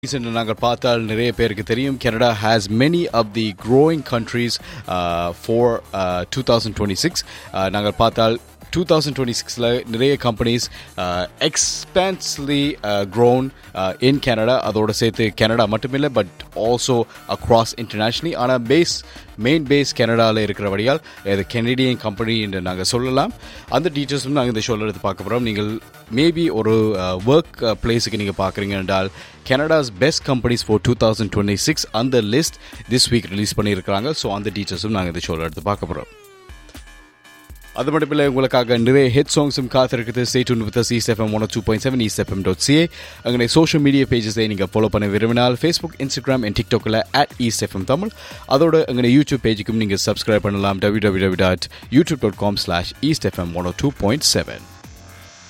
என்று நாங்கள் பார்த்தால் நிறைய பேருக்கு தெரியும் Canada has many of the growing countries for two thousand twenty six நாங்கள் பார்த்தால் டூ தௌசண்ட் டுவெண்ட்டி சிக்ஸில் நிறைய companies expensively grown in Canada அதோடு சேர்த்து கனடா மட்டுமில்லை பட் ஆல்சோ அக்ராஸ் இன்டர்நேஷ்னலி ஆனால் பேஸ் மெயின் பேஸ் கனடாவில் இருக்கிறபடியால் இது கெனடியன் கம்பெனி என்று நாங்கள் சொல்லலாம் அந்த டீச்சர்ஸும் நாங்கள் இந்த ஷோவில் எடுத்து பார்க்க போகிறோம் நீங்கள் மேபி ஒரு ஒர்க் பிளேஸுக்கு நீங்கள் பார்க்குறீங்க என்றால் Canada's best companies for two thousand twenty six அந்த லிஸ்ட் திஸ் வீக் ரிலீஸ் பண்ணியிருக்கிறாங்க ஸோ அந்த டீச்சர்ஸும் நாங்கள் இந்த ஷோவில் எடுத்து பார்க்க போகிறோம் அது மட்டும் இல்லை உங்களுக்காக நிறைய ஹிட் சாங்ஸும் காத்திருக்குது stay tuned with East FM one two point seven East FM dot CA அங்கே சோஷியல் மீடியா பேஜஸை நீங்கள் ஃபாலோ பண்ண விரும்பினால் ஃபேஸ்புக் இன்ஸ்டாகிராம் அண்ட் டிக்டாக்கில் அட் ஈஸ் எஃப்எம் தமிழ் அதோட அங்கே யூடியூப் பேஜுக்கும் நீங்கள் சப்ஸ்கிரைப் பண்ணலாம் W W W dot YouTube dot com slash East FM one two point seven